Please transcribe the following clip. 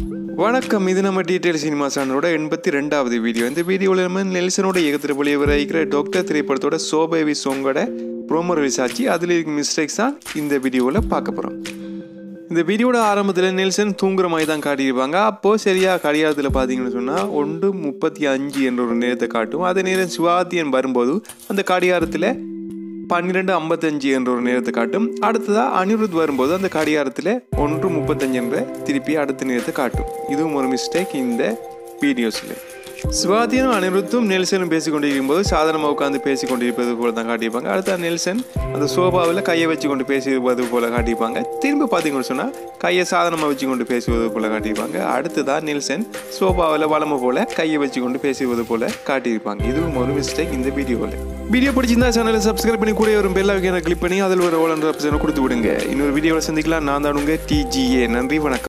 வணக்கம் இது நம்ம டீட்டெயில் சினிமா சேனலோட எண்பத்தி ரெண்டாவது வீடியோ இந்த வீடியோவில் நம்ம நெல்சனோட இயக்கத்தில் வெளிவர டாக்டர் திரைப்படத்தோட சோபேவி சோங்கோட ப்ரோமோ ரிலீஸ் ஆச்சு அதில் இருக்க மிஸ்டேக்ஸ் தான் இந்த வீடியோவில் பார்க்க போகிறோம் இந்த வீடியோட ஆரம்பத்தில் நெல்சன் தூங்குற மாதிரி தான் காட்டியிருப்பாங்க அப்போது சரியாக கடிகாரத்தில் பார்த்தீங்கன்னு சொன்னால் ஒன்று முப்பத்தி அஞ்சு என்ற ஒரு நேரத்தை காட்டும் அதே நேரம் சிவாத்தியன் வரும்போது அந்த கடிகாரத்தில் பன்னிரெண்டு ஐம்பத்தஞ்சு என்ற ஒரு நேரத்தை காட்டும் அடுத்ததாக அனிருத் வரும்போது அந்த கடிகாரத்தில் ஒன்று முப்பத்தஞ்சு என்ற திருப்பி அடுத்த நேரத்தை காட்டும் இதுவும் ஒரு மிஸ்டேக் இந்த வீடியோஸில் சிவாத்தியும் அனிருத்தும் நெல்சனும் பேசிக்கொண்டிருக்கும் போது சாதாரணமாக உட்காந்து பேசி கொண்டிருப்பது போல தான் காட்டியிருப்பாங்க அடுத்த நெல்சன் அந்த சோபாவில் கையை வச்சு கொண்டு பேசுவது போல காட்டியிருப்பாங்க திரும்ப பார்த்தீங்கன்னு சொன்னால் கையை சாதனமாக வச்சு கொண்டு பேசுவது போல காட்டியிருப்பாங்க அடுத்ததான் நெல்சன் சோபாவில் வளமை போல கையை வச்சு கொண்டு பேசுவது போல காட்டியிருப்பாங்க இதுவும் ஒரு மிஸ்டேக் இந்த வீடியோவில் வீடியோ பிடிச்சிருந்தா சேனலை சப்ஸ்கிரைப் பண்ணி கூட வரும் பெல் ஐக்கனை கிளிக் பண்ணி அதில் ஒரு ஓலன்ற ஆப்ஷனை கொடுத்து விடுங்க இன்னொரு வீடியோவில் சந்திக்கலாம் நான் தான் உங்க டிஜிஏ நன்றி வணக்கம்